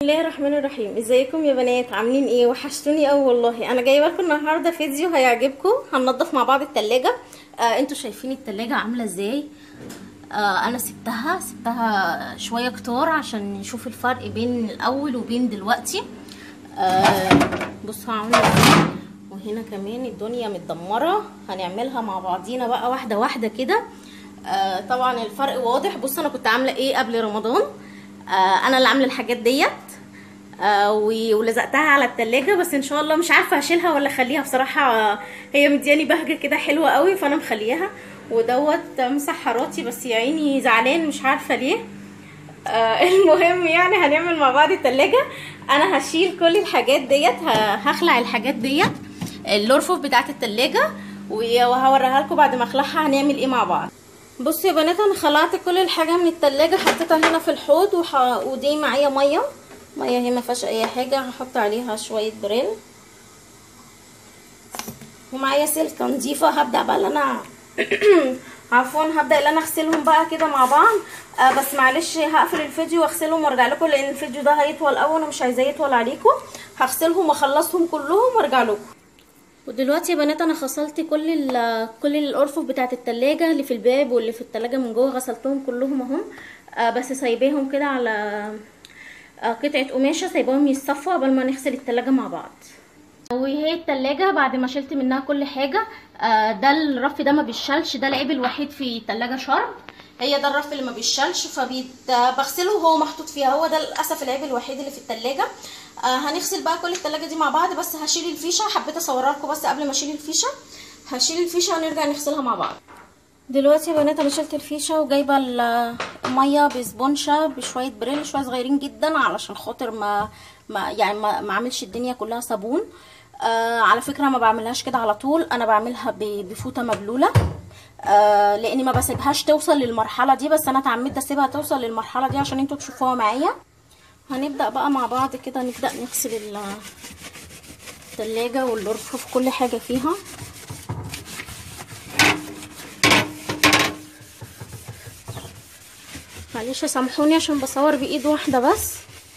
الله الرحمن الرحيم ازيكم يا بنات عاملين ايه وحشتوني قوي والله انا جايبه لكم النهارده فيديو هيعجبكم هننضف مع بعض التلاجة آه انتوا شايفين التلاجة عامله ازاي آه انا سبتها سبتها شويه كتار عشان نشوف الفرق بين الاول وبين دلوقتي آه بصوا عامله ازاي وهنا كمان الدنيا متدمره هنعملها مع بعضينا بقى واحده واحده كده آه طبعا الفرق واضح بص انا كنت عامله ايه قبل رمضان آه انا اللي عامله الحاجات ديت آه ولزقتها على التلاجة بس ان شاء الله مش عارفه هشيلها ولا اخليها بصراحه آه هي مدياني بهجه كده حلوه قوي فانا مخليها ودوت مسحراتي بس يا عيني زعلان مش عارفه ليه آه المهم يعني هنعمل مع بعض التلاجة انا هشيل كل الحاجات ديت هخلع الحاجات ديت الارفف بتاعت التلاجة وهوريها لكم بعد ما اخلعها هنعمل ايه مع بعض بصوا يا بنات انا خلعت كل الحاجه من التلاجة حطيتها هنا في الحوض وح... ودي معايا ميه ميه هي ما فيهاش اي حاجه هحط عليها شويه بريل ومعايا سلكه نظيفه هبدا بقى انا عفوا هبدا ان انا اغسلهم بقى كده مع بعض آه بس معلش هقفل الفيديو واغسلهم وارجع لكم لان الفيديو ده هيطول قوي وانا مش عايزاه يطول عليكم هغسلهم واخلصهم كلهم وارجع لكم ودلوقتي يا بنات انا غسلت كل كل الارفف بتاعه التلاجة اللي في الباب واللي في التلاجة من جوه غسلتهم كلهم اهم آه بس سايباهم كده على آه قطعه قماشه سايباهم يتصفوا قبل ما نغسل التلاجة مع بعض وهي التلاجة بعد ما شلت منها كل حاجة آه ده الرف ده ما بيشالش ده العيب الوحيد في التلاجة شرب هي ده الرف اللي ما بيشالش فبغسله وهو محطوط فيها هو ده للاسف العيب الوحيد اللي في التلاجة آه هنغسل بقى كل التلاجة دي مع بعض بس هشيل الفيشه حبيت اصورها لكم بس قبل ما اشيل الفيشه هشيل الفيشه ونرجع نغسلها مع بعض دلوقتي يا بنات انا شلت الفيشه وجايبه الميه بسبونشه بشويه بريل شويه صغيرين جدا علشان خاطر ما, ما يعني ما, ما اعملش الدنيا كلها صابون آه على فكره ما بعملهاش كده على طول انا بعملها بفوطه مبلوله آه لاني ما بسيبهاش توصل للمرحله دي بس انا اتعمدت اسيبها توصل للمرحله دي عشان انتوا تشوفوها معايا هنبدا بقى مع بعض كده نبدا نغسل التلاجة والرفوف كل حاجه فيها معلش سامحوني عشان بصور بايد واحده بس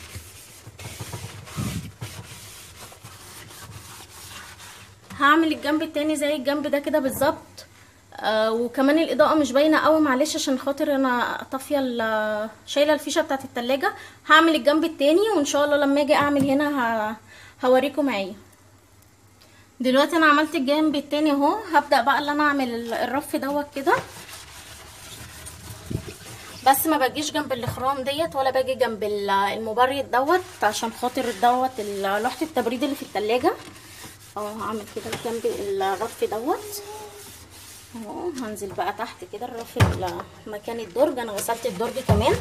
هعمل الجنب التاني زي الجنب ده كده بالظبط آه وكمان الاضاءه مش باينه قوي معلش عشان خاطر انا طافيه شايله الفيشه بتاعه التلاجة هعمل الجنب التاني وان شاء الله لما اجي اعمل هنا هوريكم معايا دلوقتي انا عملت الجنب التاني اهو هبدا بقى اللي انا اعمل الرف دوت كده بس ما باجيش جنب الاخرام ديت ولا باجي جنب المبرد دوت عشان خاطر دوت لوحه التبريد اللي في التلاجة اهو هعمل كده جنب الرف دوت اهو هنزل بقى تحت كده الرف مكان الدرج انا غسلت الدرج كمان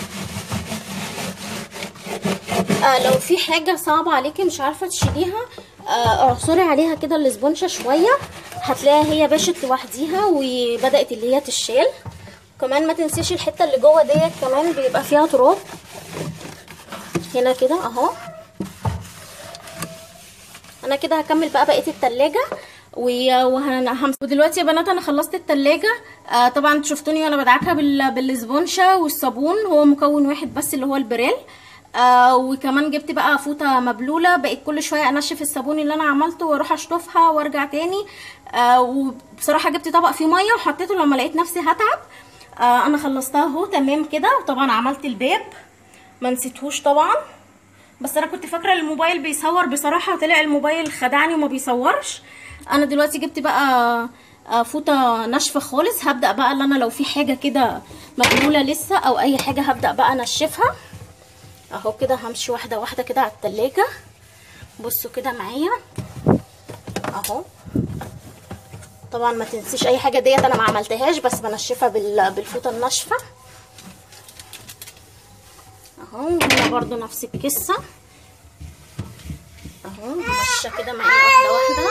آه لو في حاجه صعبه عليكي مش عارفه تشيليها آه اعصري عليها كده الاسبونشه شويه هتلاقيها هي باشت لوحديها وبدات اللي هي تشال كمان ما تنسيش الحته اللي جوه ديت كمان بيبقى فيها تراب هنا كده اهو انا كده هكمل بقى بقيه التلاجة وهنحمس ودلوقتي يا بنات انا خلصت التلاجة آه طبعا شفتوني وانا بدعكها بال... بالاسبونشة والصابون هو مكون واحد بس اللي هو البريل آه وكمان جبت بقى فوطة مبلولة بقيت كل شوية انشف الصابون اللي انا عملته واروح اشطفها وارجع تاني آه وبصراحة جبت طبق فيه مية وحطيته لما لقيت نفسي هتعب آه انا خلصتها اهو تمام كده وطبعا عملت الباب ما نسيتهوش طبعا بس انا كنت فاكره الموبايل بيصور بصراحه طلع الموبايل خدعني وما بيصورش انا دلوقتي جبت بقى فوطه ناشفه خالص هبدا بقى اللي انا لو في حاجه كده مبلوله لسه او اي حاجه هبدا بقى انشفها اهو كده همشي واحده واحده كده على التلاجة بصوا كده معايا اهو طبعا ما تنسيش اي حاجه ديت انا ما عملتهاش بس بنشفها بالفوطه الناشفه اهو هنا برضو نفس القصه اهو ماشيه كده معايا واحده واحده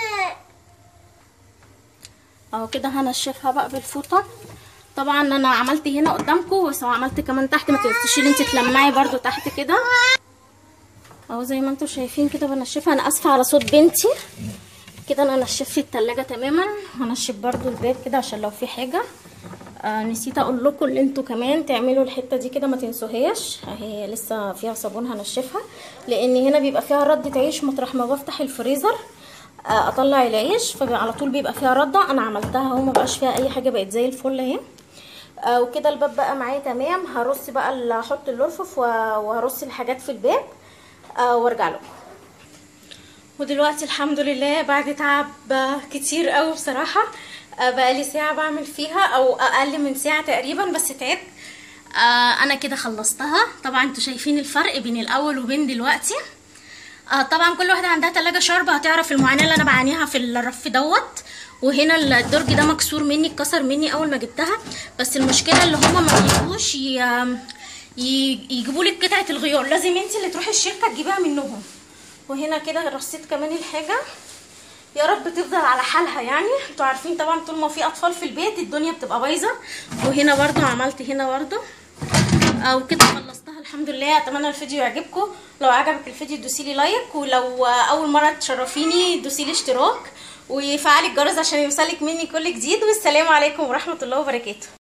اهو كده هنشفها بقى بالفوطه طبعا انا عملت هنا قدامكم بس عملت كمان تحت ما تنسيش ان انت تلمعي برضو تحت كده اهو زي ما انتم شايفين كده بنشفها انا اسفه على صوت بنتي كده انا نشفت التلاجة تماما هنشف برضو الباب كده عشان لو في حاجه آه نسيت اقول لكم ان انتوا كمان تعملوا الحته دي كده ما تنسوهاش اهي لسه فيها صابون هنشفها لان هنا بيبقى فيها رده عيش مطرح ما بفتح الفريزر آه اطلع العيش فعلى طول بيبقى فيها رده انا عملتها اهو ما بقاش فيها اي حاجه بقت زي الفل اهي آه وكده الباب بقى معايا تمام هرص بقى احط الرفوف وهرص الحاجات في الباب آه وارجع لكم ودلوقتي الحمد لله بعد تعب كتير قوي بصراحه بقالي ساعه بعمل فيها او اقل من ساعه تقريبا بس تعبت انا كده خلصتها طبعا انتوا شايفين الفرق بين الاول وبين دلوقتي طبعا كل واحده عندها تلاجة شاربة هتعرف المعاناه اللي انا بعانيها في الرف دوت وهنا الدرج ده مكسور مني اتكسر مني اول ما جبتها بس المشكله اللي هما ما بيجوش يجيبوا لك قطعه الغيار لازم انت اللي تروحي الشركه تجيبيها منهم وهنا كده رصيت كمان الحاجه يا رب تفضل على حالها يعني انتوا عارفين طبعا طول ما في اطفال في البيت الدنيا بتبقى بايظه وهنا برضو عملت هنا برضو او كده خلصتها الحمد لله اتمنى الفيديو يعجبكم لو عجبك الفيديو دوسيلي لايك ولو اول مره تشرفيني دوسيلي اشتراك وفعلي الجرس عشان يوصلك مني كل جديد والسلام عليكم ورحمه الله وبركاته